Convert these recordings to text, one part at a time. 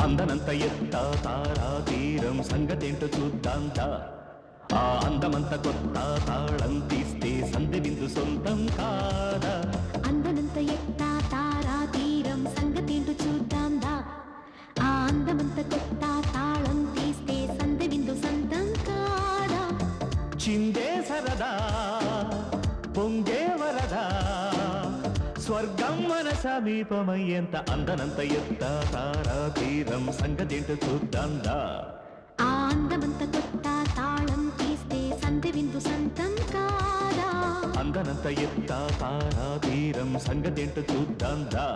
అందనంత ఎత్త తారా తీరం సంగతేంటో చూద్దాంతా ఆ అందమంత కొత్త తాళం తీస్తే సంధి బిందు సొంతం కాదా అందనంత ఎత్త తారా తీరం సంగతేంటో చూద్దాం దా ఆ అందమంత కొత్త తాళం తీస్తే సందె విందు సంతం కాదా చిందే సరదా పొంగే వరదా స్వర్గం మన సమీపమయ్యేంత అందనంత ఎత్త తారా తీరం సంగతేంటో చూద్దాందా ఆ అందమంత కొత్త తాళం తీస్తే సందె విందు సంతం కాదా అందనంత ఎత్త తారా తీరం సంగతేంటో చూద్దాందా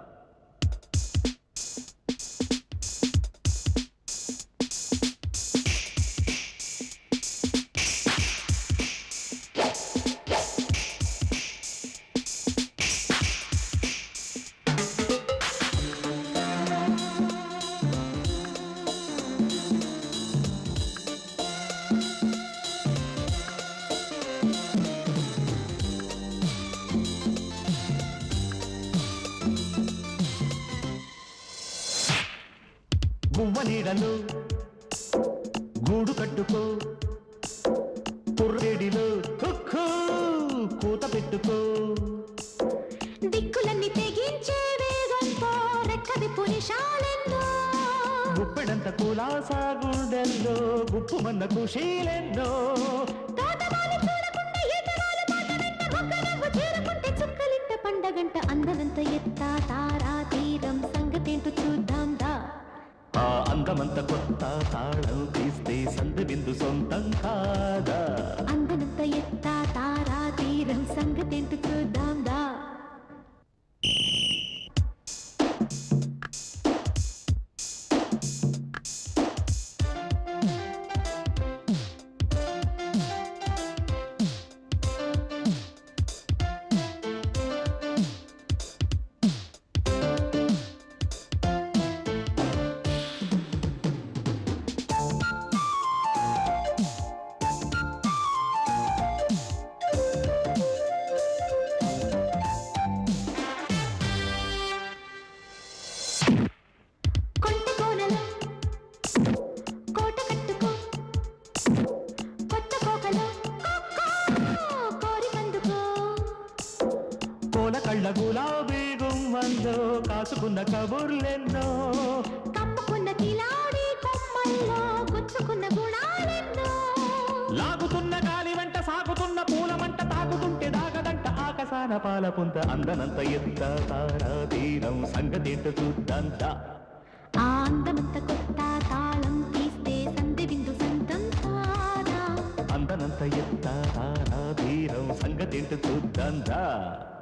గువ్వ నీడలు గూడు కట్టుకో పుర్రేడిలో కుక్కూ కూత పెట్టుకో దిక్కులన్నీ తెగించే వేగంతో రెక్కది పునిషాలెన్నో గుప్పెడంత కులాసా గుండెల్లో గుప్పు మన్న కుషీలెన్నో తోటమాలి చూడకుండా ఈతరాలు పాట వెంట మొగ్గ నవ్వు చేరుకుంటే చుక్కలింట పండగంట అందనంత ఎత్త తారా తీరం సంగతేంటో చూద్దాం దా ఆ అందమంత కొత్త తాళం తీస్తే సంధి బిందు సొంతం కాదా అందనంత ఎత్త తారా తీరం సంగతేంటో చూద్దాం దా కొంట కోనల కోట కట్టుకో కొత్త కోకలో కొక్కో కోరికందుకో కోల కళ్ళ గులాబీ గుమ్మంలో కాసుకున్న కబుర్లెన్నో కమ్ముకున్న కిలాడి కొమ్మల్లో గుచ్చుకున్న గుణాలెన్నో లాగుతున్న గాలి వెంట సాగుతున్న పూలమంట తాగుతుంటే దాగదంట ఆకసాన పాల పుంత అందనంత ఎత్త తారా తీరం సంగతేంటో చూద్దంతా ఆ అందమంత కొత్త తాళం తీస్తే సందె విందు సంతం కాదా అందనంత ఎత్త తారా తీరం సంగతేంటో చూద్దంతా